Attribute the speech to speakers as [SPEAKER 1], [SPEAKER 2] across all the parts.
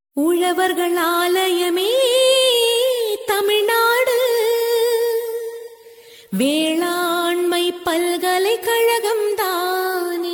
[SPEAKER 1] உழவர்கள் ஆலயமே தமிழ்நாடு வேளாண்மை பல்கலைக்கழகம் தானே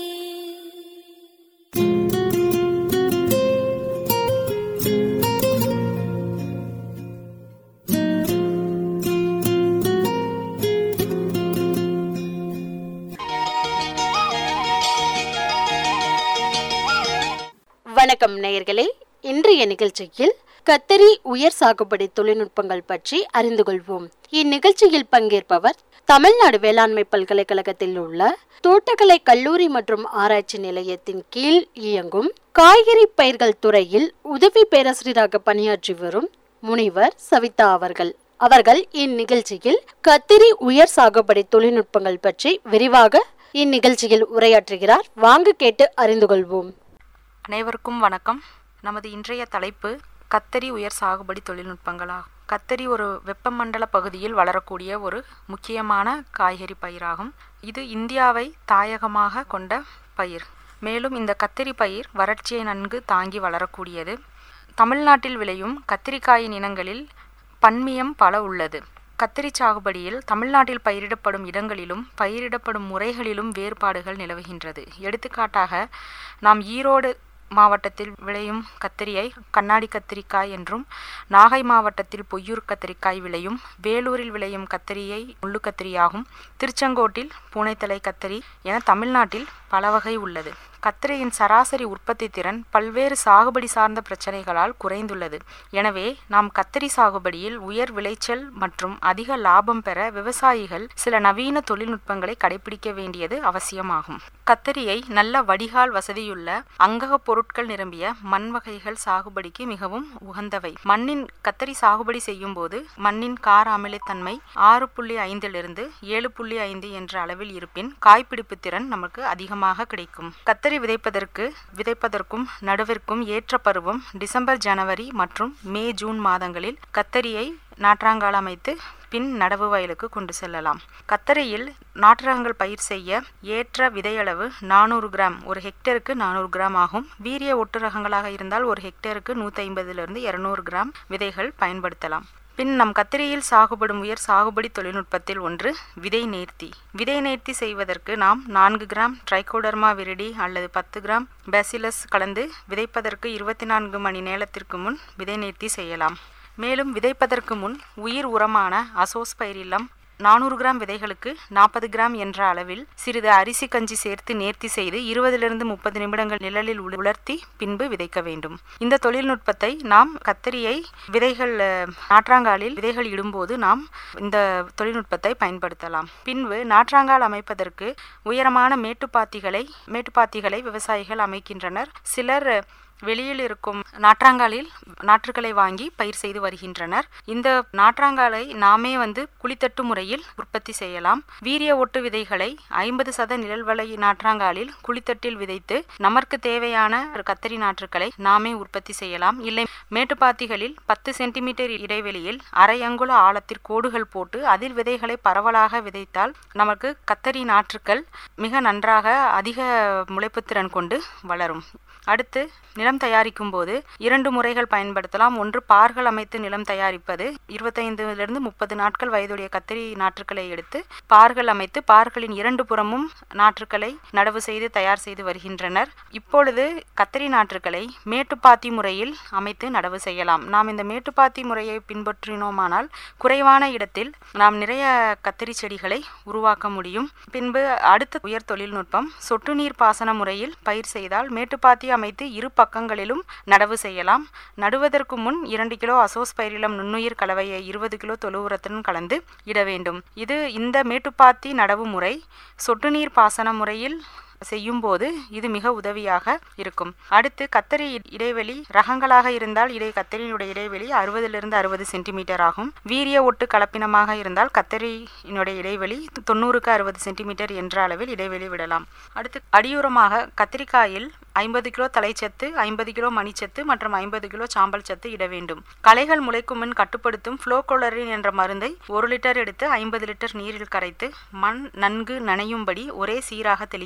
[SPEAKER 2] வணக்கம் நேயர்களே இன்றைய நிகழ்ச்சியில் கத்தரி உயர் சாகுபடி தொழில்நுட்பங்கள் பற்றி அறிந்து கொள்வோம் இந்நிகழ்ச்சியில் பங்கேற்பவர் தமிழ்நாடு வேளாண்மை பல்கலைக்கழகத்தில் உள்ள தோட்டக்கலை கல்லூரி மற்றும் ஆராய்ச்சி நிலையத்தின் கீழ் இயங்கும் காய்கறி பயிர்கள் துறையில் உதவி பேராசிரியராக பணியாற்றி வரும் முனைவர் சவிதா அவர்கள் அவர்கள் இந்நிகழ்ச்சியில் கத்திரி உயர் சாகுபடி தொழில்நுட்பங்கள் பற்றி விரிவாக இந்நிகழ்ச்சியில் உரையாற்றுகிறார் வாங்க கேட்டு அறிந்து கொள்வோம்
[SPEAKER 3] அனைவருக்கும் வணக்கம் நமது இன்றைய தலைப்பு கத்தரி உயர் சாகுபடி தொழில்நுட்பங்களாகும் கத்தரி ஒரு வெப்பமண்டல பகுதியில் வளரக்கூடிய ஒரு முக்கியமான காய்கறி பயிராகும் இது இந்தியாவை தாயகமாக கொண்ட பயிர் மேலும் இந்த கத்திரி பயிர் வறட்சியை நன்கு தாங்கி வளரக்கூடியது தமிழ்நாட்டில் விளையும் கத்திரிக்காயின் இனங்களில் பன்மியம் பல உள்ளது கத்திரி சாகுபடியில் தமிழ்நாட்டில் பயிரிடப்படும் இடங்களிலும் பயிரிடப்படும் முறைகளிலும் வேறுபாடுகள் நிலவுகின்றது எடுத்துக்காட்டாக நாம் ஈரோடு மாவட்டத்தில் விளையும் கத்திரியை கண்ணாடி கத்திரிக்காய் என்றும் நாகை மாவட்டத்தில் பொய்யூர் கத்திரிக்காய் விளையும் வேலூரில் விளையும் கத்திரியை முள்ளு கத்திரியாகும் திருச்செங்கோட்டில் பூனைத்தலை கத்திரி என தமிழ்நாட்டில் பல வகை உள்ளது கத்திரியின் சராசரி உற்பத்தி திறன் பல்வேறு சாகுபடி சார்ந்த பிரச்சனைகளால் குறைந்துள்ளது எனவே நாம் கத்திரி சாகுபடியில் உயர் விளைச்சல் மற்றும் அதிக லாபம் பெற விவசாயிகள் சில நவீன தொழில்நுட்பங்களை கடைபிடிக்க வேண்டியது அவசியமாகும் கத்திரியை நல்ல வடிகால் வசதியுள்ள அங்கக பொருட்கள் நிரம்பிய மண் வகைகள் சாகுபடிக்கு மிகவும் உகந்தவை மண்ணின் கத்தரி சாகுபடி செய்யும் போது மண்ணின் கார அமிலத்தன்மை ஆறு புள்ளி ஐந்திலிருந்து ஏழு புள்ளி ஐந்து என்ற அளவில் இருப்பின் காய்பிடிப்பு திறன் நமக்கு அதிகமாக கிடைக்கும் கத்தரி விதைப்பதற்கு விதைப்பதற்கும் நடுவிற்கும் ஏற்ற பருவம் டிசம்பர் ஜனவரி மற்றும் மே ஜூன் மாதங்களில் கத்தரியை நாற்றாங்கால் அமைத்து பின் நடவு வயலுக்கு கொண்டு செல்லலாம் கத்தரியில் நாற்றகங்கள் பயிர் செய்ய ஏற்ற விதையளவு நானூறு கிராம் ஒரு ஹெக்டருக்கு நானூறு கிராம் ஆகும் வீரிய ஒட்டு ரகங்களாக இருந்தால் ஒரு ஹெக்டருக்கு நூற்றி ஐம்பதிலிருந்து இரநூறு கிராம் விதைகள் பயன்படுத்தலாம் பின் நம் கத்திரியில் சாகுபடும் உயர் சாகுபடி தொழில்நுட்பத்தில் ஒன்று விதை நேர்த்தி விதை நேர்த்தி செய்வதற்கு நாம் நான்கு கிராம் ட்ரைகோடர்மா விரிடி அல்லது பத்து கிராம் பேசிலஸ் கலந்து விதைப்பதற்கு இருபத்தி நான்கு மணி நேரத்திற்கு முன் விதை நேர்த்தி செய்யலாம் மேலும் விதைப்பதற்கு முன் உயிர் உரமான அசோஸ்பைரில்லம் நானூறு கிராம் விதைகளுக்கு நாற்பது கிராம் என்ற அளவில் சிறிது அரிசி கஞ்சி சேர்த்து நேர்த்தி செய்து இருபதிலிருந்து முப்பது நிமிடங்கள் நிழலில் உல- உலர்த்தி பின்பு விதைக்க வேண்டும் இந்த தொழில்நுட்பத்தை நாம் கத்தரியை விதைகள் அஹ், நாற்றாங்காலில் விதைகள் இடும்போது நாம் இந்த தொழில்நுட்பத்தை பயன்படுத்தலாம் பின்பு நாற்றாங்கால் அமைப்பதற்கு உயரமான மேட்டுப்பாத்திகளை மேட்டுப்பாத்திகளை விவசாயிகள் அமைக்கின்றனர் சிலர் வெளியில் இருக்கும் நாற்றாங்காலில் நாற்றுகளை வாங்கி பயிர் செய்து வருகின்றனர் இந்த நாற்றாங்காலை நாமே வந்து குளித்தட்டு முறையில் உற்பத்தி செய்யலாம் வீரிய ஒட்டு விதைகளை ஐம்பது சத நிழல்வலை நாற்றாங்காலில் குளித்தட்டில் விதைத்து நமக்கு தேவையான ஒரு கத்தரி நாற்றுக்களை நாமே உற்பத்தி செய்யலாம் இல்லை மேட்டுப்பாத்திகளில் பத்து சென்டிமீட்டர் இடைவெளியில் அரை அங்குல ஆழத்தில் கோடுகள் போட்டு அதில் விதைகளை பரவலாக விதைத்தால் நமக்கு கத்தரி நாற்றுக்கள் மிக நன்றாக அதிக முளைப்புத்திறன் கொண்டு வளரும் அடுத்து நிலம் தயாரிக்கும் போது இரண்டு முறைகள் பயன்படுத்தலாம் ஒன்று பார்கள் அமைத்து நிலம் தயாரிப்பது இருபத்தைந்திலிருந்து முப்பது நாட்கள் வயதுடைய கத்திரி நாற்றுக்களை எடுத்து பார்கள் அமைத்து பார்களின் இரண்டு புறமும் நாற்றுக்களை நடவு செய்து தயார் செய்து வருகின்றனர் இப்பொழுது கத்திரி நாற்றுக்களை மேட்டுப்பாத்தி முறையில் அமைத்து நடவு செய்யலாம் நாம் இந்த மேட்டுப்பாத்தி முறையை பின்பற்றினோமானால் குறைவான இடத்தில் நாம் நிறைய கத்திரி செடிகளை உருவாக்க முடியும் பின்பு அடுத்த உயர் தொழில்நுட்பம் சொட்டு நீர் பாசன முறையில் பயிர் செய்தால் மேட்டுப்பாத்தி அமைத்து இரு பக்கங்களிலும் நடவு செய்யலாம் நடுவதற்கு முன் இரண்டு கிலோ அசோஸ்பைரிலம் நுண்ணுயிர் கலவையை இருபது கிலோ தொழு உரத்துடன் கலந்து இட வேண்டும் இது இந்த மேட்டுப்பாத்தி நடவு முறை சொட்டு நீர் பாசன முறையில் செய்யும்போது இது மிக உதவியாக இருக்கும் அடுத்து கத்தரி இ- இடைவெளி ரகங்களாக இருந்தால் இடை கத்தரியினுடைய இடைவெளி அறுபதிலிருந்து அறுபது சென்டிமீட்டர் ஆகும் வீரிய ஒட்டு கலப்பினமாக இருந்தால் கத்தரியினுடைய இடைவெளி தொண்ணூறுக்கு அறுபது சென்டிமீட்டர் என்ற அளவில் இடைவெளி விடலாம் அடுத்து அடியுரமாக கத்திரிக்காயில் ஐம்பது கிலோ தலைச்சத்து ஐம்பது கிலோ மணிச்சத்து மற்றும் ஐம்பது கிலோ சாம்பல் சத்து இட வேண்டும் களைகள் முளைக்கும் முன் கட்டுப்படுத்தும் ஃப்ளோகோலரின் என்ற மருந்தை ஒரு லிட்டர் எடுத்து ஐம்பது லிட்டர் நீரில் கரைத்து மண் நன்கு நனையும்படி ஒரே சீராக தெளிக்க வேண்டும்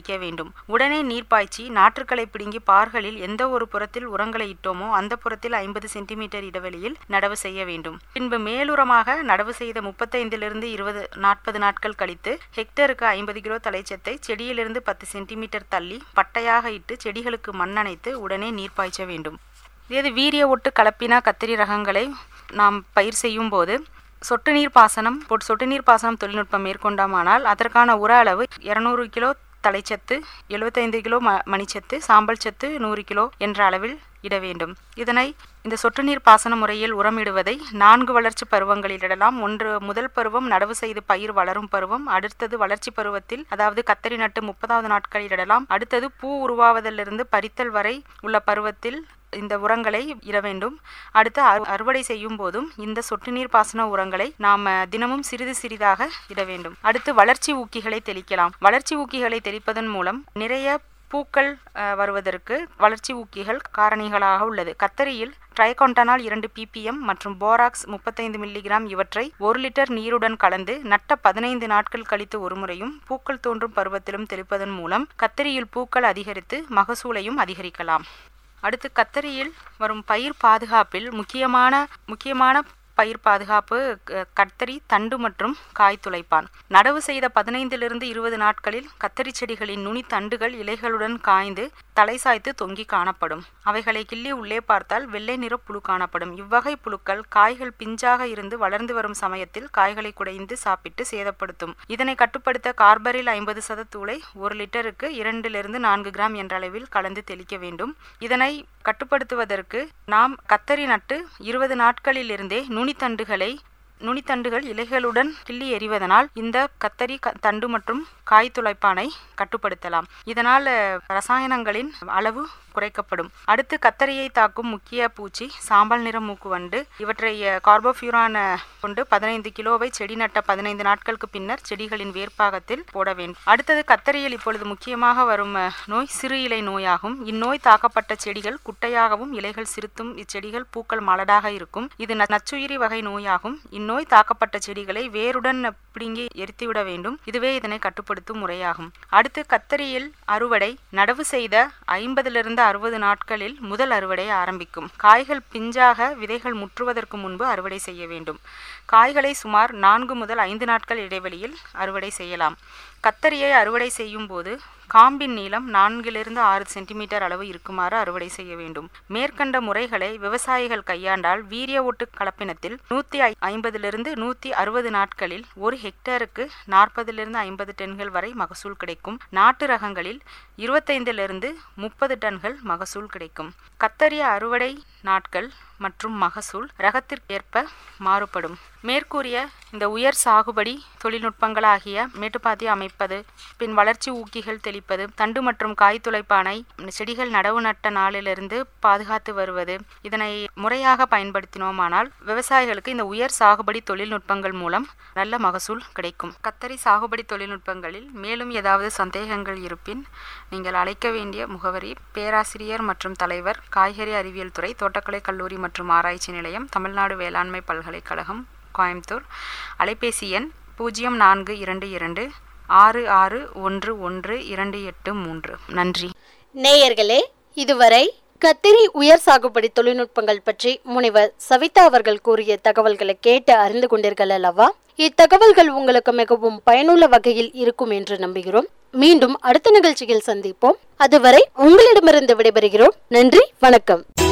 [SPEAKER 3] வேண்டும் உடனே நீர் பாய்ச்சி நாற்றுக்களை பிடுங்கி பார்களில் எந்த ஒரு புறத்தில் உரங்களை இட்டோமோ அந்த புறத்தில் ஐம்பது சென்டிமீட்டர் இடைவெளியில் நடவு செய்ய வேண்டும் பின்பு மேலுரமாக நடவு செய்த முப்பத்தைந்திலிருந்து இருபது நாற்பது நாட்கள் கழித்து ஹெக்டருக்கு ஐம்பது கிலோ தலைச்சத்தை செடியிலிருந்து பத்து சென்டிமீட்டர் தள்ளி பட்டையாக இட்டு செடிகளுக்கு மண்ணணைத்து உடனே நீர் பாய்ச்ச வேண்டும் இது வீரிய ஒட்டு கலப்பின கத்திரி ரகங்களை நாம் பயிர் செய்யும் போது சொட்டு நீர் பாசனம் போட் சொட்டு நீர் பாசனம் தொழில்நுட்பம் மேற்கொண்டோமானால் அதற்கான உர அளவு இரநூறு கிலோ தலைச்சத்து எழுபத்தைந்து கிலோ ம மணிச்சத்து சாம்பல் சத்து நூறு கிலோ என்ற அளவில் இட வேண்டும் இதனை இந்த சொட்டு நீர் பாசன முறையில் உரமிடுவதை நான்கு வளர்ச்சி பருவங்களில் இடலாம் ஒன்று முதல் பருவம் நடவு செய்து பயிர் வளரும் பருவம் அடுத்தது வளர்ச்சி பருவத்தில் அதாவது கத்தரி நட்டு முப்பதாவது நாட்களில் இடலாம் அடுத்தது பூ உருவாவதிலிருந்து பறித்தல் வரை உள்ள பருவத்தில் இந்த உரங்களை இட வேண்டும் அடுத்து அறு- அறுவடை செய்யும் போதும் இந்த சொட்டு நீர் பாசன உரங்களை நாம் தினமும் சிறிது சிறிதாக இட வேண்டும் அடுத்து வளர்ச்சி ஊக்கிகளை தெளிக்கலாம் வளர்ச்சி ஊக்கிகளை தெளிப்பதன் மூலம் நிறைய பூக்கள் அஹ், வருவதற்கு வளர்ச்சி ஊக்கிகள் காரணிகளாக உள்ளது கத்தரியில் ட்ரைகொண்டனால் இரண்டு ppm மற்றும் போராக்ஸ் முப்பத்தைந்து மில்லிகிராம் இவற்றை ஒரு லிட்டர் நீருடன் கலந்து நட்ட பதினைந்து நாட்கள் கழித்து ஒரு முறையும் பூக்கள் தோன்றும் பருவத்திலும் தெளிப்பதன் மூலம் கத்தரியில் பூக்கள் அதிகரித்து மகசூலையும் அதிகரிக்கலாம் அடுத்து கத்தரியில் வரும் பயிர் பாதுகாப்பில் முக்கியமான முக்கியமான பயிர் பாதுகாப்பு க- கத்தரி தண்டு மற்றும் காய் துளைப்பான் நடவு செய்த பதினைந்திலிருந்து இருபது நாட்களில் கத்தரி செடிகளின் நுனி தண்டுகள் இலைகளுடன் காய்ந்து தலை சாய்த்து தொங்கி காணப்படும் அவைகளை கிள்ளி உள்ளே பார்த்தால் வெள்ளை நிற புழு காணப்படும் இவ்வகை புழுக்கள் காய்கள் பிஞ்சாக இருந்து வளர்ந்து வரும் சமயத்தில் காய்களை குடைந்து சாப்பிட்டு சேதப்படுத்தும் இதனை கட்டுப்படுத்த கார்பரில் ஐம்பது சத தூளை ஒரு லிட்டருக்கு இரண்டிலிருந்து நான்கு கிராம் என்ற அளவில் கலந்து தெளிக்க வேண்டும் இதனை கட்டுப்படுத்துவதற்கு நாம் கத்தரி நட்டு இருபது நாட்களிலிருந்தே நுனித்தண்டுகளை நுனித்தண்டுகள் இலைகளுடன் கிள்ளி எறிவதனால் இந்த கத்தரி க தண்டு மற்றும் காய் துளைப்பானை கட்டுப்படுத்தலாம் இதனால் அஹ், ரசாயனங்களின் அளவு குறைக்கப்படும் அடுத்து கத்தரியை தாக்கும் முக்கிய பூச்சி சாம்பல் நிற மூக்குவண்டு இவற்றை அஹ், கார்போஃபியூரான் அஹ், கொண்டு பதினைந்து கிலோவை செடி நட்ட பதினைந்து நாட்களுக்கு பின்னர் செடிகளின் வேர்ப்பாகத்தில் போட வேண்டும் அடுத்தது கத்தரியில் இப்பொழுது முக்கியமாக வரும் அஹ், நோய் சிறு இலை நோயாகும் இந்நோய் தாக்கப்பட்ட செடிகள் குட்டையாகவும் இலைகள் சிறுத்தும் இச்செடிகள் பூக்கள் மலடாக இருக்கும் இது ந- நச்சுயிரி வகை நோயாகும் இந்நோய் தாக்கப்பட்ட செடிகளை வேருடன் பிடுங்கி எரித்துவிட வேண்டும் இதுவே இதனை கட்டுப்படுத்தும் முறையாகும் அடுத்து கத்தரியில் அறுவடை நடவு செய்த ஐம்பதிலிருந்து அறுபது நாட்களில் முதல் அறுவடை ஆரம்பிக்கும் காய்கள் பிஞ்சாக விதைகள் முற்றுவதற்கு முன்பு அறுவடை செய்ய வேண்டும் காய்களை சுமார் நான்கு முதல் ஐந்து நாட்கள் இடைவெளியில் அறுவடை செய்யலாம் கத்தரியை அறுவடை செய்யும் போது காம்பின் நீளம் நான்கிலிருந்து ஆறு சென்டிமீட்டர் அளவு இருக்குமாறு அறுவடை செய்ய வேண்டும் மேற்கண்ட முறைகளை விவசாயிகள் கையாண்டால் வீரிய ஒட்டு கலப்பினத்தில் நூற்றி ஐம்பதிலிருந்து நூற்றி அறுபது நாட்களில் ஒரு ஹெக்டேருக்கு நாற்பதிலிருந்து ஐம்பது டன்கள் வரை மகசூல் கிடைக்கும் நாட்டு ரகங்களில் இருபத்தைந்திலிருந்து முப்பது டன்கள் மகசூல் கிடைக்கும் கத்தரிய அறுவடை நாட்கள் மற்றும் மகசூல் ரகத்திற்கேற்ப மாறுபடும் மேற்கூறிய இந்த உயர் சாகுபடி தொழில்நுட்பங்களாகிய மேட்டுப்பாத்தி அமைப்பது பின் வளர்ச்சி ஊக்கிகள் தெளிப்பது தண்டு மற்றும் காய் துளைப்பானை செடிகள் நடவு நட்ட நாளிலிருந்து பாதுகாத்து வருவது இதனை முறையாக பயன்படுத்தினோமானால் விவசாயிகளுக்கு இந்த உயர் சாகுபடி தொழில்நுட்பங்கள் மூலம் நல்ல மகசூல் கிடைக்கும் கத்தரி சாகுபடி தொழில்நுட்பங்களில் மேலும் ஏதாவது சந்தேகங்கள் இருப்பின் நீங்கள் அழைக்க வேண்டிய முகவரி பேராசிரியர் மற்றும் தலைவர் காய்கறி அறிவியல் துறை தோட்டக்கலை கல்லூரி மற்றும் ஆராய்ச்சி நிலையம் தமிழ்நாடு வேளாண்மை பல்கலைக்கழகம் கோயம்புத்தூர் அலைபேசி எண் பூஜ்ஜியம் நான்கு இரண்டு இரண்டு ஆறு ஆறு ஒன்று ஒன்று இரண்டு எட்டு மூன்று நன்றி
[SPEAKER 2] நேயர்களே இதுவரை கத்திரி உயர் சாகுபடி தொழில்நுட்பங்கள் பற்றி முனைவர் சவிதா அவர்கள் கூறிய தகவல்களை கேட்டு அறிந்து கொண்டீர்கள் அல்லவா இத்தகவல்கள் உங்களுக்கு மிகவும் பயனுள்ள வகையில் இருக்கும் என்று நம்புகிறோம் மீண்டும் அடுத்த நிகழ்ச்சியில் சந்திப்போம் அதுவரை உங்களிடமிருந்து விடைபெறுகிறோம் நன்றி வணக்கம்